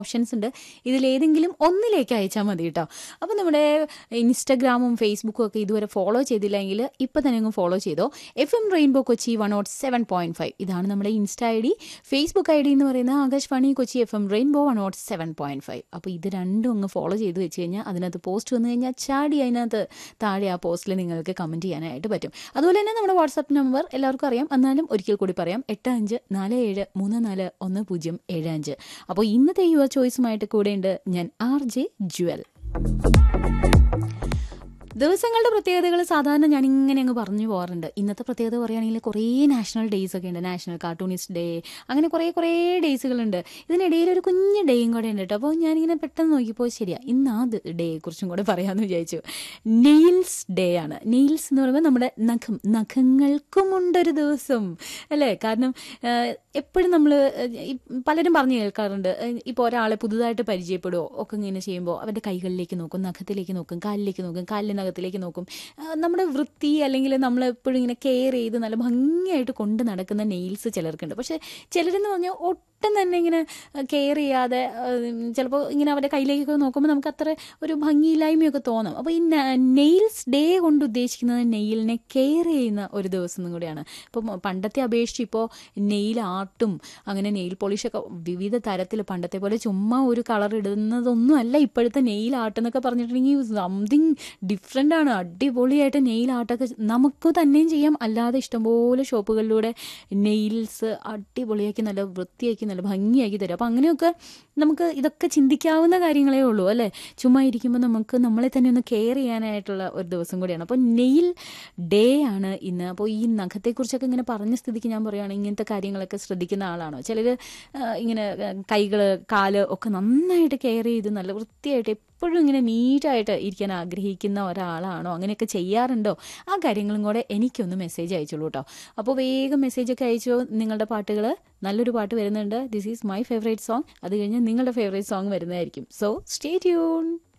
options ഉണ്ട് ഇതിലേതെങ്കിലും ഒന്നിലേക്ക് അയച്ചാൽ മതി കേട്ടോ അപ്പോൾ നമ്മുടെ ഇൻസ്റ്റഗ്രാമും ഫേസ്ബുക്കും ഒക്കെ ഇതുവരെ ഫോളോ ചെയ്തില്ലെങ്കിൽ ഇപ്പം തന്നെ അങ്ങ് ഫോളോ ചെയ്തോ F M rainbow Kochi one nought seven point five ഇതാണ് നമ്മുടെ insta I D facebook I D എന്ന് പറയുന്നത് Akashvani Kochi F M rainbow one nought seven point five അപ്പോൾ ഇത് രണ്ടും അങ്ങ് ഫോളോ ചെയ്ത് വെച്ച് കഴിഞ്ഞാൽ അതിനകത്ത് പോസ്റ്റ് വന്നു കഴിഞ്ഞാൽ ചാടി അതിനകത്ത് താഴെ ആ പോസ്റ്റിൽ നിങ്ങൾക്ക് കമൻറ്റ് ചെയ്യാനായിട്ട് പറ്റും അതുപോലെ തന്നെ നമ്മുടെ വാട്സാപ്പ് നമ്പർ എല്ലാവർക്കും അറിയാം എന്നാലും ഒരിക്കൽ കൂടി പറയാം എട്ട് അഞ്ച് നാല് ഏഴ് മൂന്ന് നാല് ഒന്ന് പൂജ്യം ഏഴ് അഞ്ച് അപ്പോൾ ഇന്നത്തെ യുവർ ചോയ്സുമായിട്ട് കൂടെയുണ്ട് ഞാൻ ആർ ജെ ജുവൽ ദിവസങ്ങളുടെ പ്രത്യേകതകൾ സാധാരണ ഞാൻ ഇങ്ങനെ അങ്ങ് പറഞ്ഞു പോകാറുണ്ട് ഇന്നത്തെ പ്രത്യേകത പറയുകയാണെങ്കിൽ കുറേ നാഷണൽ ഡേയ്സ് ഒക്കെ ഉണ്ട് നാഷണൽ കാർട്ടൂണിസ്റ്റ് ഡേ അങ്ങനെ കുറേ കുറേ ഡേയ്സുകളുണ്ട് ഇതിനിടയിൽ ഒരു കുഞ്ഞ് ഡേയും കൂടെ ഉണ്ട് കേട്ടോ അപ്പോൾ ഞാനിങ്ങനെ പെട്ടെന്ന് നോക്കിയപ്പോൾ ശരിയാ ഇന്ന് ആ ഡേയെ കുറിച്ചും കൂടെ പറയാമെന്ന് വിചാരിച്ചു നെയിൽസ് ഡേ ആണ് നെയിൽസ് എന്ന് പറയുമ്പോൾ നമ്മുടെ നഖം നഖങ്ങൾക്കുമുണ്ടൊരു ദിവസം അല്ലേ കാരണം എപ്പോഴും നമ്മൾ പലരും പറഞ്ഞു കേൾക്കാറുണ്ട് ഇപ്പോൾ ഒരാളെ പുതുതായിട്ട് പരിചയപ്പെടുമോ ഒക്കെ ഇങ്ങനെ ചെയ്യുമ്പോൾ അവരുടെ കൈകളിലേക്ക് നോക്കും നഖത്തിലേക്ക് നോക്കും കാലിലേക്ക് നോക്കും കാലിലെ നഖത്തിലേക്ക് നോക്കും നമ്മുടെ വൃത്തി അല്ലെങ്കിൽ നമ്മൾ എപ്പോഴും ഇങ്ങനെ കെയർ ചെയ്ത് നല്ല ഭംഗിയായിട്ട് കൊണ്ട് നടക്കുന്ന നെയിൽസ് ചിലർക്കുണ്ട് പക്ഷെ ചിലരെന്ന് പറഞ്ഞാൽ ഒട്ടും തന്നെ ഇങ്ങനെ കെയർ ചെയ്യാതെ ചിലപ്പോൾ ഇങ്ങനെ അവരുടെ കയ്യിലേക്കൊക്കെ നോക്കുമ്പോൾ നമുക്ക് അത്ര ഒരു ഭംഗിയില്ലായ്മയൊക്കെ തോന്നും അപ്പോൾ ഈ നെയിൽസ് ഡേ കൊണ്ട് ഉദ്ദേശിക്കുന്നത് നെയിലിനെ കെയർ ചെയ്യുന്ന ഒരു ദിവസം കൂടിയാണ് ഇപ്പം പണ്ടത്തെ അപേക്ഷിച്ച് ഇപ്പോൾ നെയിൽ ആർട്ടും അങ്ങനെ നെയിൽ പോളിഷൊക്കെ വിവിധ തരത്തിൽ പണ്ടത്തെ പോലെ ചുമ്മാ ഒരു കളർ ഇടുന്നതൊന്നും അല്ല ഇപ്പോഴത്തെ നെയിൽ ആർട്ട് എന്നൊക്കെ പറഞ്ഞിട്ടുണ്ടെങ്കിൽ സംതിങ് ഡിഫറെൻ്റ് ആണ് അടിപൊളിയായിട്ട് നെയിൽ ആർട്ടൊക്കെ നമുക്ക് തന്നെയും ചെയ്യാം അല്ലാതെ ഇഷ്ടംപോലെ ഷോപ്പുകളിലൂടെ നെയിൽസ് അടിപൊളിയാക്കി നല്ല വൃത്തിയാക്കി നല്ല ഭംഗിയാക്കി തരും അപ്പോൾ അങ്ങനെയൊക്കെ നമുക്ക് ഇതൊക്കെ ചിന്തിക്കാവുന്ന കാര്യങ്ങളേ ഉള്ളൂ അല്ലേ ചുമ്മാ ഇരിക്കുമ്പോൾ നമുക്ക് നമ്മളെ തന്നെ ഒന്ന് കെയർ ചെയ്യാനായിട്ടുള്ള ഒരു ദിവസം കൂടിയാണ് അപ്പോൾ നെയിൽ ഡേ ആണ് ഇന്ന് അപ്പോൾ ഈ നഖത്തെക്കുറിച്ചൊക്കെ ഇങ്ങനെ പറഞ്ഞ സ്ഥിതിക്ക് ഞാൻ പറയുകയാണ് ഇങ്ങനത്തെ കാര്യങ്ങളൊക്കെ ശ്രദ്ധിക്കുന്ന ആളാണോ ചിലർ ഇങ്ങനെ കൈകൾ കാല് ഒക്കെ നന്നായിട്ട് കെയർ ചെയ്ത് നല്ല വൃത്തിയായിട്ട് എപ്പോഴും ഇങ്ങനെ നീറ്റായിട്ട് ഇരിക്കാൻ ആഗ്രഹിക്കുന്ന ഒരാളാണോ അങ്ങനെയൊക്കെ ചെയ്യാറുണ്ടോ ആ കാര്യങ്ങളും കൂടെ എനിക്കൊന്ന് മെസ്സേജ് അയച്ചോളൂ കേട്ടോ അപ്പോൾ വേഗം മെസ്സേജൊക്കെ അയച്ചോ നിങ്ങളുടെ പാട്ടുകൾ നല്ലൊരു പാട്ട് വരുന്നുണ്ട് this is my favourite song അത് കഴിഞ്ഞ് നിങ്ങളുടെ ഫേവറേറ്റ് സോങ് വരുന്നതായിരിക്കും സോ സ്റ്റേ ട്യൂൺ